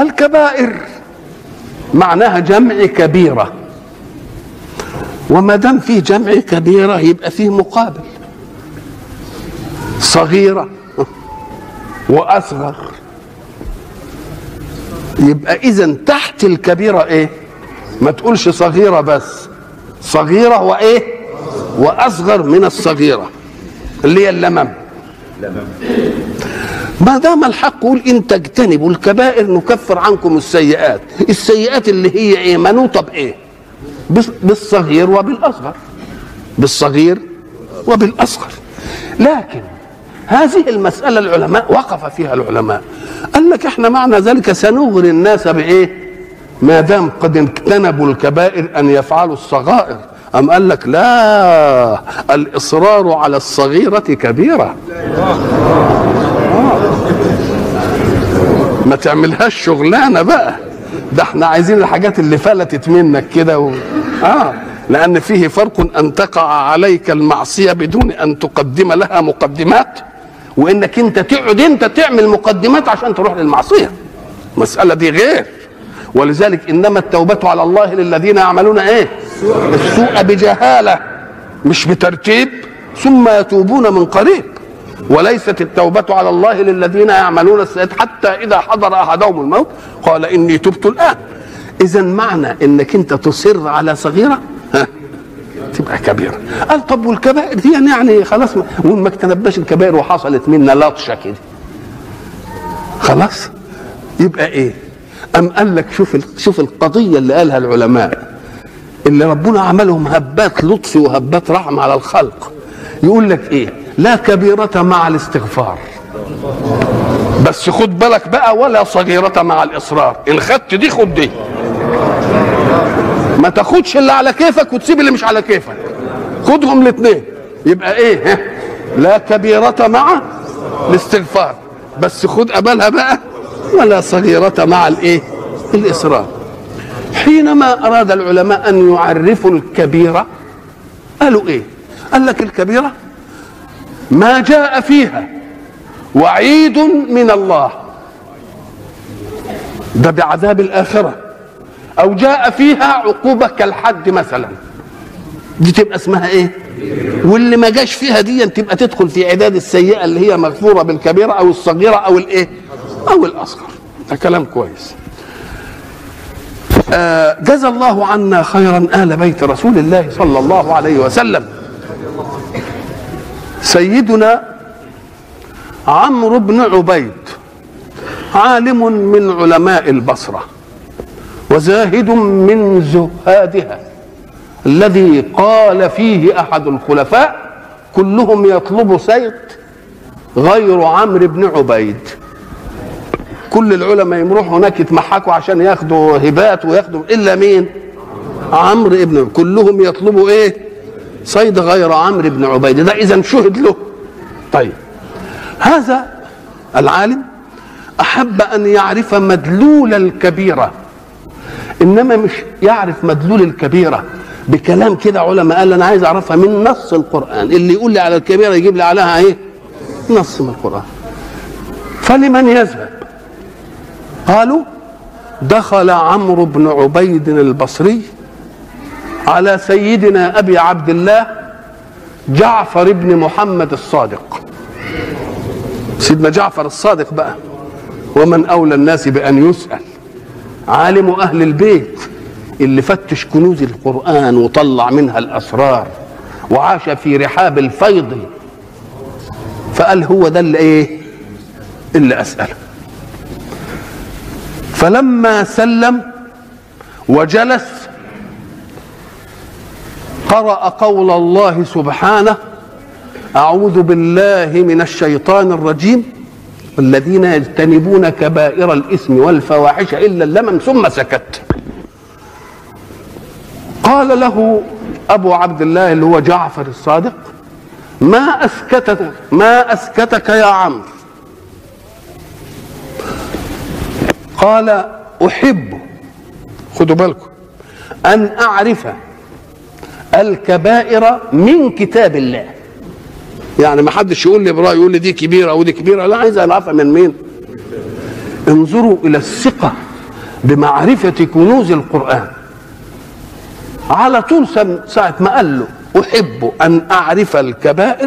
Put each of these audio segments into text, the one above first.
الكبائر معناها جمع كبيرة وما دام فيه جمع كبيرة يبقى فيه مقابل صغيرة وأصغر يبقى إذا تحت الكبيرة إيه؟ ما تقولش صغيرة بس صغيرة وإيه؟ وأصغر من الصغيرة اللي هي اللمم ما دام الحق يقول ان تجتنبوا الكبائر نكفر عنكم السيئات السيئات اللي هي ايه منوطه بايه بس- بالصغير وبالاصغر بالصغير وبالاصغر لكن هذه المسألة العلماء وقف فيها العلماء قال لك احنا معنى ذلك سنغري الناس بإيه ما دام قد اجتنبوا الكبائر أن يفعلوا الصغائر أم قال لك لا الإصرار على الصغيرة كبيرة ما تعملهاش شغلانه بقى ده احنا عايزين الحاجات اللي فلتت منك كده و... اه لان فيه فرق ان تقع عليك المعصيه بدون ان تقدم لها مقدمات وانك انت تقعد انت تعمل مقدمات عشان تروح للمعصيه المساله دي غير ولذلك انما التوبه على الله للذين يعملون ايه السوء بجهاله مش بترتيب ثم يتوبون من قريب وليست التوبة على الله للذين يعملون السيئات حتى إذا حضر أحدهم الموت قال إني تبت الآن إذا معنى إنك أنت تصر على صغيرة ها تبقى كبيرة قال طب والكبائر دي يعني خلاص ما وما اجتنبناش الكبائر وحصلت منا لطشة كده خلاص يبقى إيه أم قال لك شوف ال- شوف القضية اللي قالها العلماء اللي ربنا عملهم هبات لطف وهبات رحمة على الخلق يقول لك ايه لا كبيرة مع الاستغفار بس خد بالك بقى ولا صغيرة مع الإصرار إن خدت دي خد دي ما تاخدش اللي على كيفك وتسيب اللي مش على كيفك خدهم الاثنين يبقى ايه ها؟ لا كبيرة مع الاستغفار بس خد قبلها بقى ولا صغيرة مع الايه الإصرار حينما أراد العلماء أن يعرفوا الكبيرة قالوا إيه قال لك الكبيرة ما جاء فيها وعيد من الله ده بعذاب الآخرة أو جاء فيها عقوبة كالحد مثلا دي تبقى اسمها ايه واللي ما جاش فيها دي تبقى تدخل في عداد السيئة اللي هي مغفورة بالكبيرة أو الصغيرة أو الايه أو الأصغر ده كلام كويس آه، جزى الله عنا خيرا آل بيت رسول الله صلى الله عليه وسلم سيدنا عمرو بن عبيد عالم من علماء البصرة وزاهد من زهادها الذي قال فيه أحد الخلفاء كلهم يطلب سيد غير عمرو بن عبيد كل العلماء يروحوا هناك يتمحكوا عشان ياخدوا هبات وياخدوا الا مين؟ عمرو ابن كلهم يطلبوا ايه؟ صيد غير عمرو بن عبيد ده اذا شهد له طيب هذا العالم احب ان يعرف مدلول الكبيره انما مش يعرف مدلول الكبيره بكلام كده علماء قال انا عايز اعرفها من نص القران اللي يقول لي على الكبيره يجيب لي عليها ايه؟ نص من القران فلمن يذهب قالوا دخل عمرو بن عبيد البصري على سيدنا ابي عبد الله جعفر بن محمد الصادق سيدنا جعفر الصادق بقى ومن اولى الناس بان يسال عالم اهل البيت اللي فتش كنوز القران وطلع منها الاسرار وعاش في رحاب الفيض فقال هو ده اللي ايه اللي اساله فلما سلم وجلس قرأ قول الله سبحانه أعوذ بالله من الشيطان الرجيم الذين يجتنبون كبائر الإثم والفواحش إلا اللمم ثم سكت قال له أبو عبد الله اللي هو جعفر الصادق ما أسكتك ما أسكتك يا عمرو قال احب خدوا بالكم ان اعرف الكبائر من كتاب الله يعني ما حدش يقول لي براي يقول لي دي كبيره ودي كبيره لا عايز اعرفها من مين انظروا الى الثقه بمعرفه كنوز القران على طول ساعه ما قال له احب ان اعرف الكبائر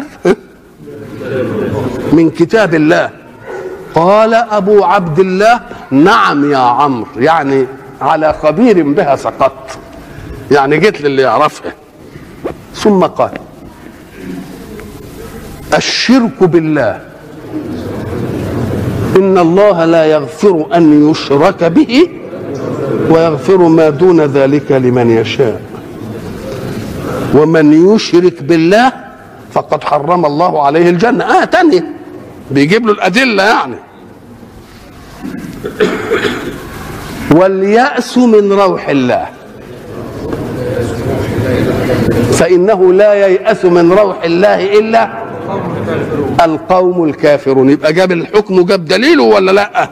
من كتاب الله قال ابو عبد الله نعم يا عمرو يعني على خبير بها سقطت يعني جيت للي يعرفها ثم قال الشرك بالله ان الله لا يغفر ان يشرك به ويغفر ما دون ذلك لمن يشاء ومن يشرك بالله فقد حرم الله عليه الجنة آه تانية بيجيب له الأدلة يعني واليأس من روح الله فإنه لا ييأس من روح الله إلا القوم الكافرون يبقى جاب الحكم وجاب دليله ولا لا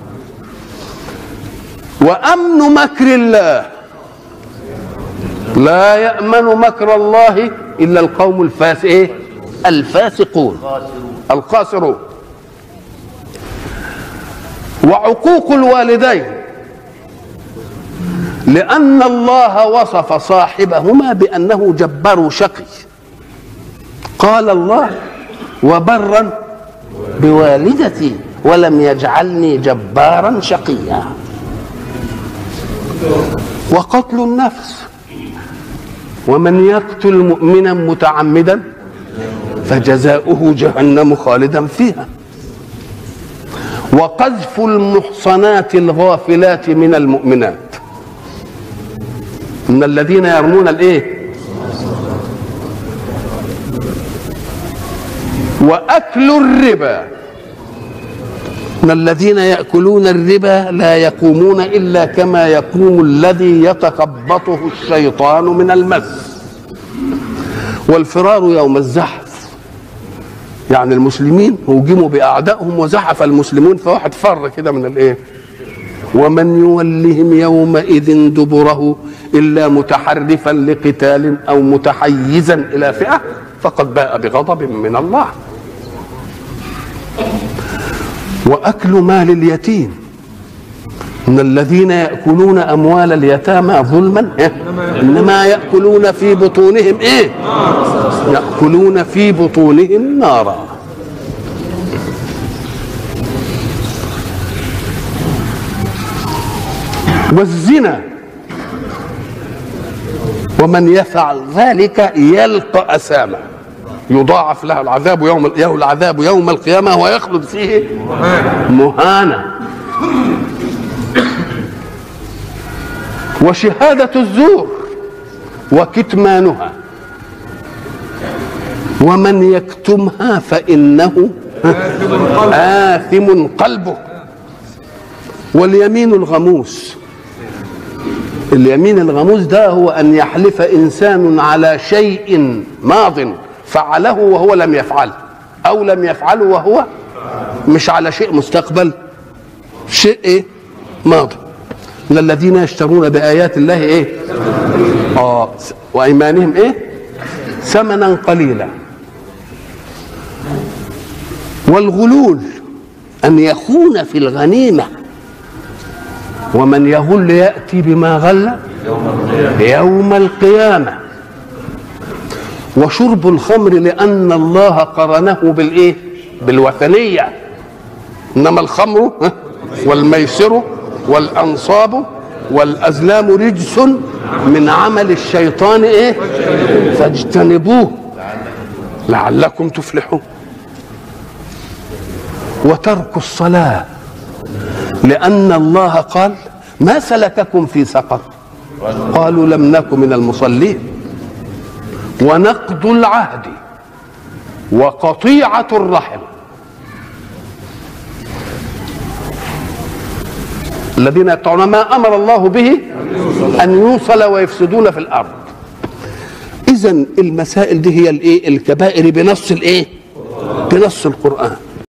وأمن مكر الله لا يأمن مكر الله إلا القوم الفاس إيه؟ الفاسقون الخاسرون وعقوق الوالدين لأن الله وصف صاحبهما بأنه جبار شقي قال الله وبرا بوالدتي ولم يجعلني جبارا شقيا وقتل النفس ومن يقتل مؤمنا متعمدا فجزاؤه جهنم خالدا فيها وقذف المحصنات الغافلات من المؤمنات من الذين يرمون الايه واكل الربا ان الذين ياكلون الربا لا يقومون الا كما يقوم الذي يتخبطه الشيطان من المس والفرار يوم الزحف يعني المسلمين هوجموا باعدائهم وزحف المسلمون فواحد فر كده من الايه ومن يولهم يومئذ دبره الا متحرفا لقتال او متحيزا الى فئه فقد باء بغضب من الله واكل مال اليتيم ان الذين ياكلون اموال اليتامى ظلما انما ياكلون في بطونهم ايه ياكلون في بطونهم نارا والزنا ومن يفعل ذلك يلقى أسامة يضاعف له العذاب يوم له العذاب يوم القيامة ويخلد فيه مهانا وشهادة الزور وكتمانها ومن يكتمها فإنه آثم قلبه واليمين الغموس اليمين الغموس ده هو ان يحلف انسان على شيء ماض فعله وهو لم يفعله او لم يفعله وهو مش على شيء مستقبل شيء ايه ماضي الذين يشترون بايات الله ايه اه وايمانهم ايه ثمنا قليلا والغلول ان يخون في الغنيمه ومن يغل ياتي بما غل يوم القيامه وشرب الخمر لان الله قرنه بالايه بالوثنيه انما الخمر والميسر والانصاب والازلام رجس من عمل الشيطان ايه فاجتنبوه لعلكم تفلحون وترك الصلاه لأن الله قال ما سلككم في سقر قالوا لم نك من المصلين ونقض العهد وقطيعة الرحم الذين يقطعون ما أمر الله به أن يوصل ويفسدون في الأرض إذا المسائل دي هي الإيه الكبائر بنص الإيه بنص القرآن